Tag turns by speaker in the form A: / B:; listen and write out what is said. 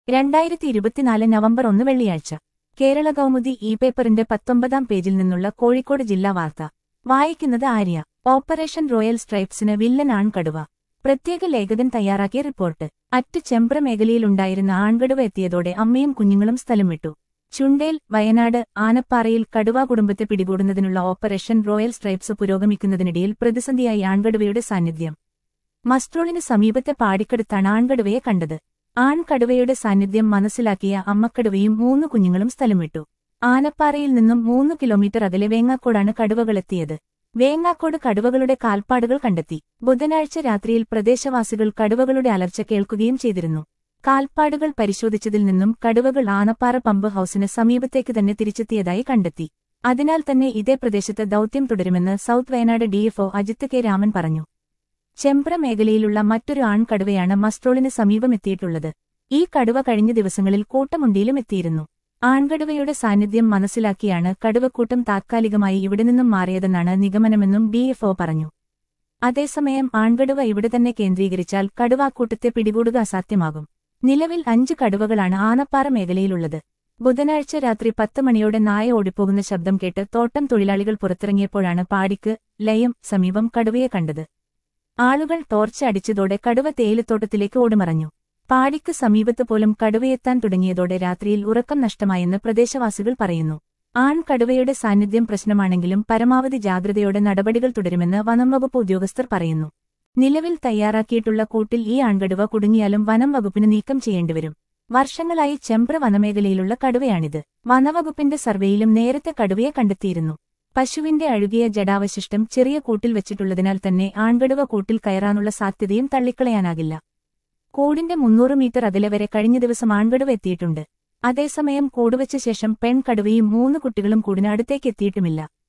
A: രണ്ടായിരത്തി ഇരുപത്തിനാല് നവംബർ ഒന്ന് വെള്ളിയാഴ്ച കേരള കൗമുദി ഇ പേപ്പറിന്റെ പത്തൊമ്പതാം പേജിൽ നിന്നുള്ള കോഴിക്കോട് ജില്ലാ വാർത്ത വായിക്കുന്നത് ആര്യ ഓപ്പറേഷൻ റോയൽ സ്ട്രൈപ്സിന് വില്ലൻ ആൺകടുവ പ്രത്യേക ലേഖകൻ തയ്യാറാക്കിയ റിപ്പോർട്ട് അറ്റ് ചെമ്പ്ര മേഖലയിലുണ്ടായിരുന്ന ആൺകടുവ എത്തിയതോടെ അമ്മയും കുഞ്ഞുങ്ങളും സ്ഥലം വിട്ടു ചുണ്ടേൽ വയനാട് ആനപ്പാറയിൽ കടുവ കുടുംബത്തെ പിടികൂടുന്നതിനുള്ള ഓപ്പറേഷൻ റോയൽ സ്ട്രൈപ്സ് പുരോഗമിക്കുന്നതിനിടയിൽ പ്രതിസന്ധിയായി ആൺകടുവയുടെ സാന്നിധ്യം മസ്ട്രോളിന് സമീപത്തെ പാടിക്കടുത്താണ് ആൺകടുവയെ കണ്ടത് ആൺകടുവയുടെ സാന്നിധ്യം മനസ്സിലാക്കിയ അമ്മക്കടുവയും മൂന്ന് കുഞ്ഞുങ്ങളും സ്ഥലം വിട്ടു ആനപ്പാറയിൽ നിന്നും മൂന്ന് കിലോമീറ്റർ അകലെ വേങ്ങാക്കോടാണ് കടുവകളെത്തിയത് വേങ്ങാക്കോട് കടുവകളുടെ കാൽപ്പാടുകൾ കണ്ടെത്തി ബുധനാഴ്ച രാത്രിയിൽ പ്രദേശവാസികൾ കടുവകളുടെ അലർച്ച കേൾക്കുകയും ചെയ്തിരുന്നു കാൽപ്പാടുകൾ പരിശോധിച്ചതിൽ നിന്നും കടുവകൾ ആനപ്പാറ പമ്പ് ഹൌസിന് സമീപത്തേക്ക് തന്നെ തിരിച്ചെത്തിയതായി കണ്ടെത്തി അതിനാൽ തന്നെ ഇതേ പ്രദേശത്ത് ദൌത്യം തുടരുമെന്ന് south Wayanad D F O Ajith K Raman പറഞ്ഞു ചെമ്പ്ര മേഖലയിലുള്ള മറ്റൊരു ആൺകടുവയാണ് മസ്ട്രോളിന് സമീപമെത്തിയിട്ടുള്ളത് ഈ കടുവ കഴിഞ്ഞ ദിവസങ്ങളിൽ കൂട്ടമുണ്ടിയിലും എത്തിയിരുന്നു ആൺകടുവയുടെ സാന്നിധ്യം മനസ്സിലാക്കിയാണ് കടുവക്കൂട്ടം താത്കാലികമായി ഇവിടെ നിന്നും മാറിയതെന്നാണ് നിഗമനമെന്നും ഡിഎഫ്ഒ പറഞ്ഞു അതേസമയം ആൺകടുവ ഇവിടെ തന്നെ കേന്ദ്രീകരിച്ചാൽ കടുവാക്കൂട്ടത്തെ പിടികൂടുക അസാധ്യമാകും നിലവിൽ അഞ്ച് കടുവകളാണ് ആനപ്പാറ മേഖലയിലുള്ളത് ബുധനാഴ്ച രാത്രി പത്ത് മണിയോടെ നായ ഓടിപ്പോകുന്ന ശബ്ദം കേട്ട് തോട്ടം തൊഴിലാളികൾ പുറത്തിറങ്ങിയപ്പോഴാണ് പാടിക്ക് ലയം സമീപം കടുവയെ കണ്ടത് ആളുകൾ ടോർച്ച് അടിച്ചതോടെ കടുവ തേയിലത്തോട്ടത്തിലേക്ക് ഓടിമറഞ്ഞു പാടിക്ക് സമീപത്ത് പോലും കടുവയെത്താൻ തുടങ്ങിയതോടെ രാത്രിയിൽ ഉറക്കം നഷ്ടമായെന്ന് പ്രദേശവാസികൾ പറയുന്നു ആൺകടുവയുടെ സാന്നിധ്യം പ്രശ്നമാണെങ്കിലും പരമാവധി ജാഗ്രതയോടെ നടപടികൾ തുടരുമെന്ന് വനംവകുപ്പ് ഉദ്യോഗസ്ഥർ പറയുന്നു നിലവിൽ തയ്യാറാക്കിയിട്ടുള്ള കൂട്ടിൽ ഈ ആൺകടുവ കുടുങ്ങിയാലും വനം വകുപ്പിന് നീക്കം ചെയ്യേണ്ടിവരും വർഷങ്ങളായി ചെമ്പ്ര വനമേഖലയിലുള്ള കടുവയാണിത് വനവകുപ്പിന്റെ സർവേയിലും നേരത്തെ കടുവയെ കണ്ടെത്തിയിരുന്നു പശുവിന്റെ അഴുകിയ ജഡാവശിഷ്ടം ചെറിയ കൂട്ടിൽ വെച്ചിട്ടുള്ളതിനാൽ തന്നെ ആൺകടുവ കൂട്ടിൽ കയറാനുള്ള സാധ്യതയും തള്ളിക്കളയാനാകില്ല കൂടിന്റെ മുന്നൂറ് മീറ്റർ അകലെ വരെ കഴിഞ്ഞ ദിവസം ആൺകടുവ എത്തിയിട്ടുണ്ട് അതേസമയം കൂടുവച്ച ശേഷം പെൺകടുവയും മൂന്ന് കുട്ടികളും കൂടിനടുത്തേക്ക് എത്തിയിട്ടുമില്ല